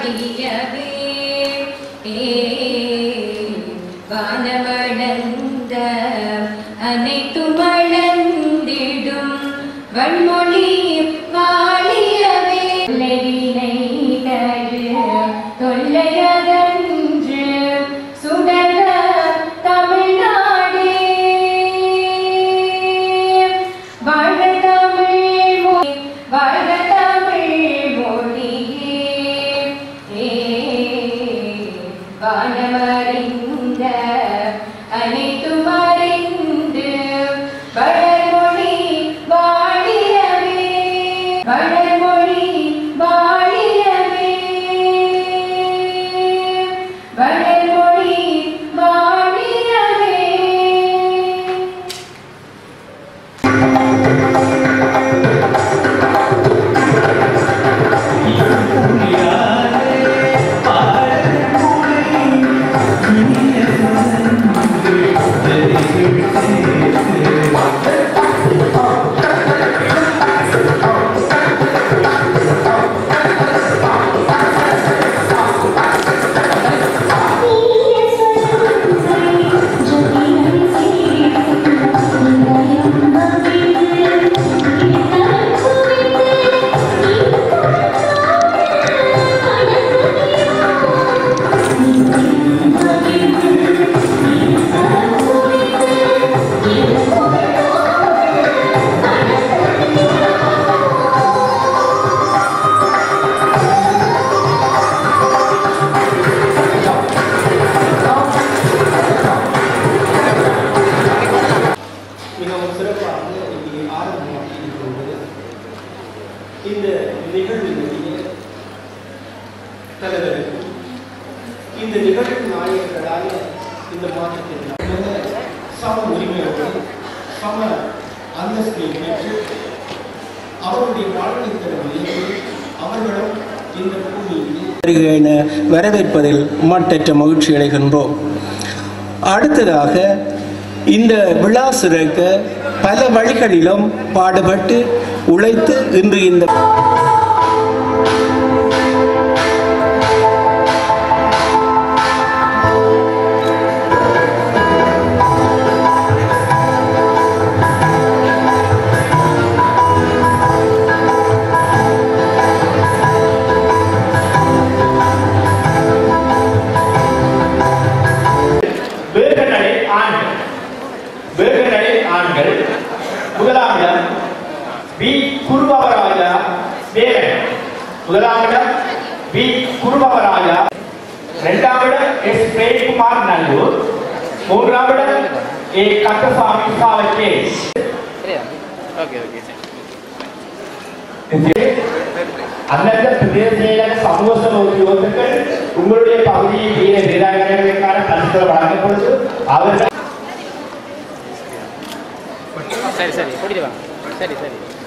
வாழியவே ஏ வானமளந்த அனைத்தும் அளந்திடும் வன்மொழி வாழியவே தொல்லையினை தரு தொல்லையகன்று சுடர தமிழ்நாடே வாழ்க தமிழ் மொழி வாழ்க தமிழ் மொழியே ஏ வானமறிந்த அனைத்தும் அறிந்து வளர்மொழி வாழியவே வளர்மொழி வாழியவே வளர்மொழி வாழியவே மிகவும் சிறப்பாக இங்கே ஆரம்பமாக இருக்கின்றது இந்த நிகழ்வினுடைய தலைவருக்கும் இந்த நிகழ்வு நாயகர்களான இந்த மாற்றத்தில் சம உரிமையோடு சம அந்தஸ்தை பெற்று அவருடைய வாழ்க்கை திறமையை அவர்களும் இந்த பூமியில் என வரவேற்பதில் மட்டற்ற மகிழ்ச்சி அடைகின்றோம் அடுத்ததாக இந்த விழா சிறக்க பல வழிகளிலும் பாடுபட்டு உழைத்து இன்று இந்த வேகநடை ஆண்கள் வேகநடை ஆண்கள் முதலாமிடம் வி குருபவராஜா தேவன் முதலாமிடம் வி குருபவராஜா இரண்டாமிடம் எஸ் பிரேம்குமார் நல்லூர் மூன்றாமிடம் ஏ கட்டசாமி சாவச்சே அந்தந்த பிரதேச சமூக சபை உத்தியோகத்தர்கள் உங்களுடைய பகுதியில் வீர வீராங்கனைகளுக்கான பரிசுகள் வழங்கப்படுது அவர்கள் சரி சரி கூட்டிட்டு வாங்க சரி சரி